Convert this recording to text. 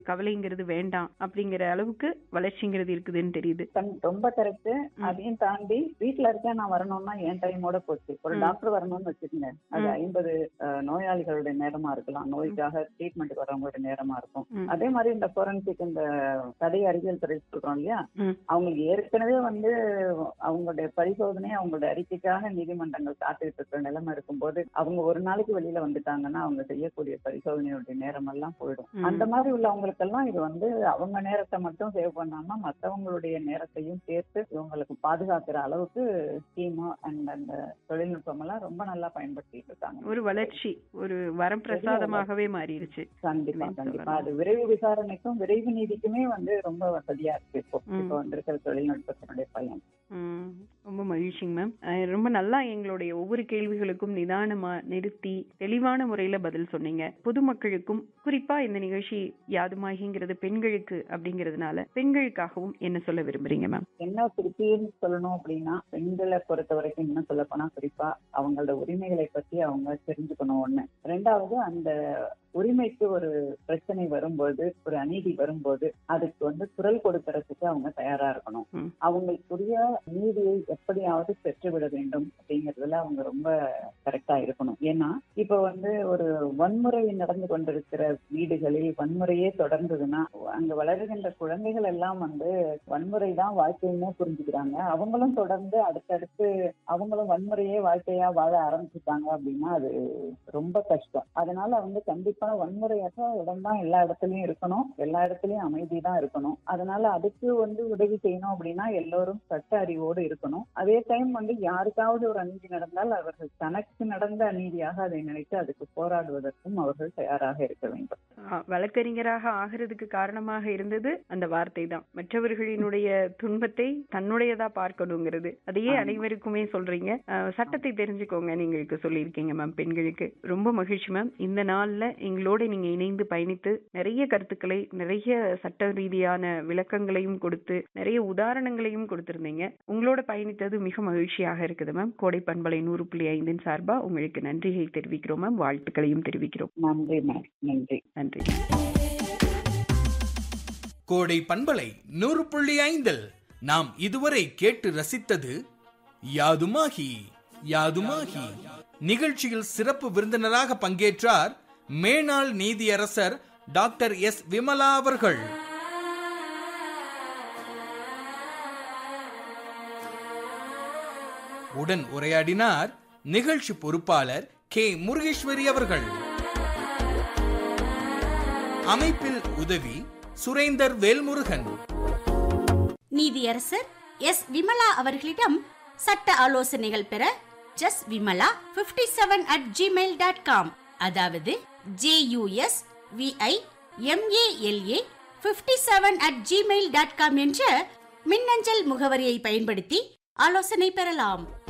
கவலைங்கிறது வேண்டாம் அப்படிங்கிற அளவுக்கு வளர்ச்சிங்கிறது இருக்குதுன்னு தெரியுது கண்- ரொம்ப கரெக்ட் அதையும் தாண்டி வீட்ல இருக்க நான் வரணும்னா என் டைமோட போச்சு ஒரு ம். டாக்டர் வரணும்னு வச்சுக்கோங்க அது ம். ஐம்பது நோயாளிகளுடைய நேரமா இருக்கலாம் நோய்க்காக ட்ரீட்மெண்ட் வரவங்களுடைய நேரமா இருக்கும் ம். அதே மாதிரி இந்த ஃபோரன்சிக் இந்த தடை அறிவியல் துறை சொல்றோம் இல்லையா ம். அவங்களுக்கு ஏற்கனவே வந்து அவங்களுடைய பரிசோதனை அவங்களுடைய அறிக்கைக்காக நீதிமன்றங்கள் காத்துக்கிட்டு இருக்கிற நிலைமை இருக்கும்போது அவங்க ஒரு நாளைக்கு வெளியில வந்துட்டாங்கன்னா அவங்க செய்யக்கூடிய பரிசோதனையுடைய நேரம் எல்லாம் போயிடும் ம். அந்த மாதிரி உள்ளவங்களுக்கெல்லாம் இது வந்து அவங்க நேரத்தை மட்டும் சேவ் பண்ணாம மத்தவங்களுடைய நேரத்தையும் சேர்த்து இவங்களுக்கு பாதுகாக்கிற அளவுக்கு ஸ்கீமு அண்ட் அந்த தொழில்நுட்பம் எல்லாம் ரொம்ப நல்லா பயன்படுத்திட்டு இருக்காங்க ஒரு வளர்ச்சி ஒரு வரம் பிரசாதமாகவே மாறிடுச்சு கண்டிப்பா இல்லைன்னு கண்டிப்பா சொல்லலாம். அது விரைவு விசாரணைக்கும் விரைவு நீதிக்குமே வந்து ரொம்ப வசதியா இருக்கு இப்போ ம். இப்போ வந்திருக்கிற தொழில்நுட்பத்தினுடைய பயன் ம், ரொம்ப மகிழ்ச்சிங்க மேம் அஹ் ரொம்ப நல்லா எங்களுடைய ஒவ்வொரு கேள்விகளுக்கும் நிதானமா நிறுத்தி தெளிவான முறையில பதில் சொன்னீங்க பொதுமக்களுக்கும் குறிப்பா இந்த நிகழ்ச்சி யாதுமாகிங்கிறது பெண்களுக்கு அப்படிங்கறதுனால பெண்களுக்காகவும் என்ன சொல்ல விரும்புறீங்க மேம் என்ன திருப்பின்னு சொல்லணும் அப்படின்னா பெண்களை பொறுத்த வரைக்கும் என்ன சொல்ல போனா குறிப்பா அவங்களோட உரிமைகளை பத்தி அவங்க தெரிஞ்சுக்கணும் ஒண்ணு ரெண்டாவது அந்த உரிமைக்கு ஒரு பிரச்சனை வரும்போது ஒரு அநீதி வரும்போது அதுக்கு வந்து குரல் கொடுக்கறதுக்கு அவங்க தயாரா இருக்கணும் ம். அவங்களுக்குரிய நீதியை எப்படியாவது பெற்றுவிட வேண்டும் அப்படிங்கறதுல அவங்க ரொம்ப கரெக்டா இருக்கணும் ஏன்னா இப்ப வந்து ஒரு வன்முறை நடந்து கொண்டிருக்கிற வீடுகளில் வன்முறையே தொடர்ந்ததுன்னா அங்க வளருகின்ற குழந்தைகள் எல்லாம் வந்து வன்முறை தான் வாழ்க்கையுமே புரிஞ்சுக்கிறாங்க அவங்களும் தொடர்ந்து அடுத்தடுத்து அவங்களும் வன்முறையே வாழ்க்கையா வாழ ஆரம்பிச்சுட்டாங்க அப்படின்னா அது ரொம்ப கஷ்டம் அதனால வந்து கண்டிப்பா வன்முறையற்ற இடம் தான் எல்லா இடத்துலயும் இருக்கணும் எல்லா இடத்துலயும் அமைதி தான் இருக்கணும் அதனால அதுக்கு வந்து உதவி செய்யணும் அப்படின்னா எல்லோரும் சட்ட அறிவோடு இருக்கணும் அதே டைம் வந்து யாருக்காவது ஒரு அநீதி நடந்தால் அவர்கள் தனக்கு நடந்த அநீதியாக அதை நினைத்து அதுக்கு போராடுவதற்கும் அவர்கள் தயாராக இருக்க வேண்டும் ஆஹ் வழக்கறிஞராக ஆகிறதுக்கு காரணமாக இருந்தது அந்த வார்த்தை தான் மற்றவர்களினுடைய துன்பத்தை தன்னுடையதா பார்க்கணுங்கிறது அதையே ஆமா. அனைவருக்குமே சொல்றீங்க ஆஹ் சட்டத்தை தெரிஞ்சுக்கோங்க நீங்களுக்கு சொல்லியிருக்கீங்க மேம் பெண்களுக்கு ரொம்ப மகிழ்ச்சி மேம் இந்த நாள்ல எங்களோட நீங்க இணைந்து பயணித்து நிறைய கருத்துக்களை நிறைய சட்ட ரீதியான விளக்கங்களையும் கொடுத்து நிறைய உதாரணங்களையும் கொடுத்திருந்தீங்க உங்களோட பயணித்தது மிக மகிழ்ச்சியாக இருக்குது மேம் கோடை பண்பலை நூறு புள்ளி ஐந்தின் சார்பா உங்களுக்கு நன்றியை தெரிவிக்கிறோம் மேம் வாழ்த்துக்களையும் தெரிவிக்கிறோம் நன்றி மேம் நன்றி நன்றி கோடை பண்பலை நூறு புள்ளி ஐந்தில் நாம் இதுவரை கேட்டு ரசித்தது யாதுமாகி யாதுமாகி நிகழ்ச்சியில் சிறப்பு விருந்தினராக பங்கேற்றார் மேனாள் நீதியரசர் டாக்டர் எஸ் விமலா அவர்கள் உடன் உரையாடினார் நிகழ்ச்சி பொறுப்பாளர் கே முருகேஸ்வரி அவர்கள் அமைப்பில் உதவி சுரேந்தர் வேல்முருகன் நீதியரசர் எஸ் விமலா அவர்களிடம் சட்ட ஆலோசனைகள் பெற jus Vimala 57 seven at Gmail dot com அதாவது JUS VI MALA fifty seven at Gmail dot com என்ற மின்னஞ்சல் முகவரியை பயன்படுத்தி ஆலோசனை பெறலாம்